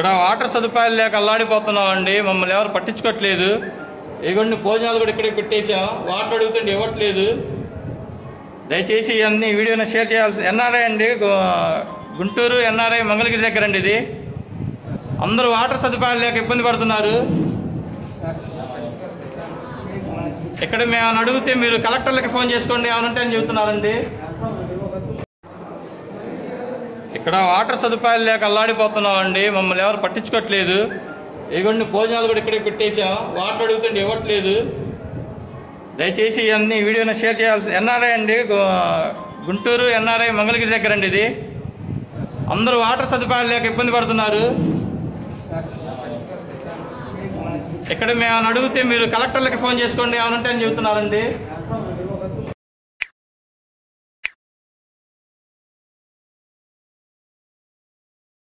ఇక్కడ వాటర్ సదుపాయాలు లేక అల్లాడిపోతున్నాం అండి మమ్మల్ని ఎవరు పట్టించుకోవట్లేదు ఇగోండి భోజనాలు కూడా ఇక్కడే పెట్టేశాం వాటర్ అడుగుతుంటే ఇవ్వట్లేదు దయచేసి అన్ని వీడియోని షేర్ చేయాల్సి ఎన్ఆర్ఐ అండి గు- గుంటూరు ఎన్ఆర్ఐ మంగళగిరి దగ్గర అండి ఇది అందరూ వాటర్ సదుపాయాలు లేక ఇబ్బంది పడుతున్నారు ఇక్కడ మేము ఏమైనా అడిగితే మీరు కలెక్టర్లకి ఫోన్ చేసుకోండి ఏమనంటే అని చెబుతున్నారండి ఇక్కడ వాటర్ సదుపాయాలు లేక అల్లాడిపోతున్నాం అండి మమ్మల్ని ఎవరు పట్టించుకోవట్లేదు ఇగోండి భోజనాలు కూడా ఇక్కడే పెట్టేశాం వాటర్ అడుగుతుంటే ఇవ్వట్లేదు దయచేసి అన్ని వీడియోని షేర్ చేయాల్సి ఎన్ఆర్ఐ అండి గు- గుంటూరు ఎన్ఆర్ఐ మంగళగిరి దగ్గర అండి ఇది అందరూ వాటర్ సదుపాయాలు లేక ఇబ్బంది పడుతున్నారు ఇక్కడ మేము ఏమైనా అడిగితే మీరు కలెక్టర్లకి ఫోన్ చేసుకోండి ఏమనంటే అని చెబుతున్నారండి